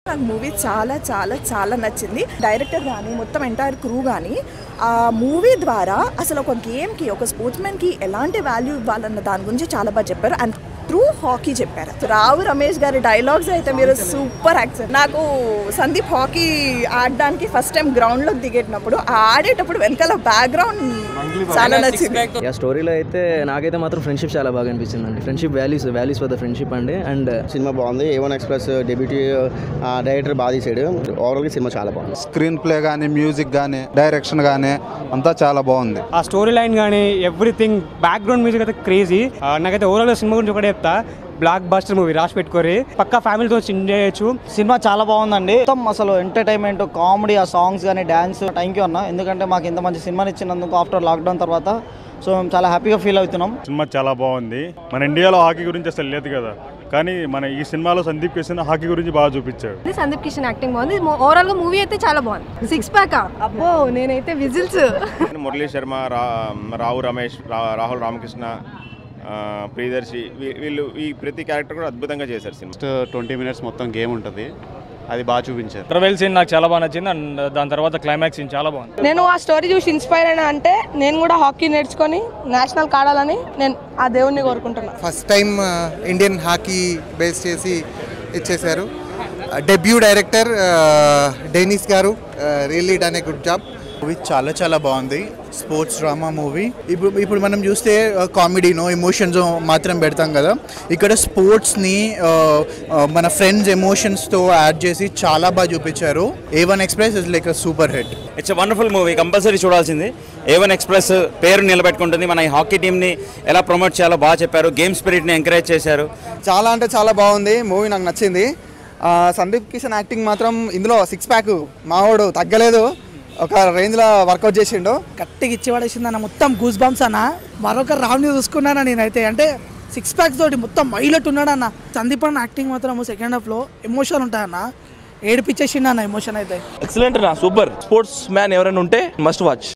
నాకు మూవీ చాలా చాలా చాలా నచ్చింది డైరెక్టర్ కానీ మొత్తం ఎంటైర్ క్రూ కానీ ఆ మూవీ ద్వారా అసలు ఒక గేమ్కి ఒక స్పోర్ట్స్మెన్కి ఎలాంటి వాల్యూ ఇవ్వాలన్న దాని గురించి చాలా బాగా చెప్పారు అండ్ త్రూ హాకీ చెప్పారు రావు రమేష్ గారి డైలాగ్స్ అయితే మీరు సూపర్ యాక్టర్ నాకు సందీప్ హాకీ ఆడడానికి ఫస్ట్ టైం గ్రౌండ్లో దిగేటప్పుడు ఆ ఆడేటప్పుడు వెనకాల బ్యాక్గ్రౌండ్ చాలా నచ్చింది ఆ స్టోరీలో అయితే నాకైతే మాత్రం ఫ్రెండ్షిప్ చాలా బాగా అనిపించింది అండి friendship values values for the friendship అండి అండ్ సినిమా బాగుంది A one Express debut director బాగా తీసాడు ఓవరాల్గా సినిమా చాలా బాగుంది స్క్రీన్ ప్లే కానీ మ్యూజిక్ కానీ డైరెక్షన్ కానీ అంతా చాలా బాగుంది ఆ స్టోరీ లైన్ కానీ ఎవ్రీథింగ్ బ్యాక్గ్రౌండ్ మ్యూజిక్ అయితే క్రేజీ నాకైతే ఓవరాల్ సినిమా గురించి ఒకటే చెప్తా బ్లాక్ బాస్టర్ మూవీ రాసి పెట్టుకోరి పక్కా ఫ్యామిలీతో ఎంజాయ్ చేయొచ్చు సినిమా చాలా బాగుందండి మొత్తం అసలు ఎంటర్టైన్మెంట్ కామెడీ ఆ సాంగ్స్ కానీ డ్యాన్స్ థ్యాంక్ యూ అన్న ఎందుకంటే మాకు ఇంత మంచి సినిమాని ఇచ్చినందుకు ఆఫ్టర్ లాక్డౌన్ తర్వాత సో మేము చాలా హ్యాపీగా ఫీల్ అవుతున్నాం సినిమా చాలా బాగుంది మన ఇండియాలో హాకీ గురించి అసలు లేదు కదా కానీ మన ఈ సినిమాలో సందీప్ కిషన్ హాకీ గురించి బాగా చూపించాడు సందీప్ కిషన్ యాక్టింగ్ బాగుంది ఓవరాల్ గా మూవీ అయితే చాలా బాగుంది సిక్స్ ప్యాక్ అబ్బో నేనైతే విజిల్స్ మురళీ శర్మ రా రావు రమేష్ రా- రాహుల్ రామకృష్ణ ఆ, ప్రియదర్శి వీ- వీళ్ళు ఈ ప్రతి క్యారెక్టర్ కూడా అద్భుతంగా చేశారు సినిమా ఫస్ట్ ట్వంటీ మినిట్స్ మొత్తం గేమ్ ఉంటుంది అది బాగా చూపించారు ట్రవెల్ సీన్ నాకు చాలా బాగా నచ్చింది అండ్ దాని తర్వాత క్లైమాక్స్ సీన్ చాలా బాగుంది నేను ఆ స్టోరీ చూసి ఇన్స్పైర్ అయినా అంటే నేను కూడా హాకీ నేర్చుకొని నేషనల్ ఆడాలని నేను ఆ దేవుణ్ణి కోరుకుంటున్నా first time Indian hockey base చేసి ఇచ్చేశారు డెబ్యూ డైరెక్టర్ డెనిస్ గారు really done a good job movie చాలా చాలా బాగుంది స్పోర్ట్స్ డ్రామా మూవీ ఇప్పుడు ఇప్పుడు మనం చూస్తే కామెడీనో ఎమోషన్స్ మాత్రం పెడతాం కదా ఇక్కడ స్పోర్ట్స్ని మన ఫ్రెండ్స్ ఎమోషన్స్తో యాడ్ చేసి చాలా బాగా చూపించారు A one Express is like super hit it's wonderful movie compulsory చూడాల్సింది ఏ వన్ ఎక్స్ప్రెస్ పేరు నిలబెట్టుకుంటుంది మన ఈ హాకీ టీంని ఎలా ప్రమోట్ చేయాలో బాగా చెప్పారు గేమ్ స్పిరిట్ని ఎంకరేజ్ చేశారు చాలా అంటే చాలా బాగుంది మూవీ నాకు నచ్చింది ఆ, సందీప్ కిషన్ యాక్టింగ్ మాత్రం ఇందులో సిక్స్ ప్యాక్ మావాడు తగ్గలేదు ఒక రేంజ్లో వర్కౌట్ చేసిండు గట్టిగా ఇచ్చి పడేసింది అన్న మొత్తం గూస్ బంప్స్ అన్న మరొక రౌండ్ చూసుకున్నాను నేనైతే అంటే సిక్స్ ప్యాక్స్ తోటి మొత్తం మైలెట్ ఉన్నాడు అన్న సందీప్ అన్న యాక్టింగ్ మాత్రం సెకండ్ హాఫ్లో ఎమోషన్ ఉంటాయన్న ఏడిపించేసిండు అన్న ఎమోషన్ అయితే ఎక్సలెంట్ నా సూపర్ స్పోర్ట్స్ మ్యాన్ ఎవరైనా ఉంటే మస్ట్ వాచ్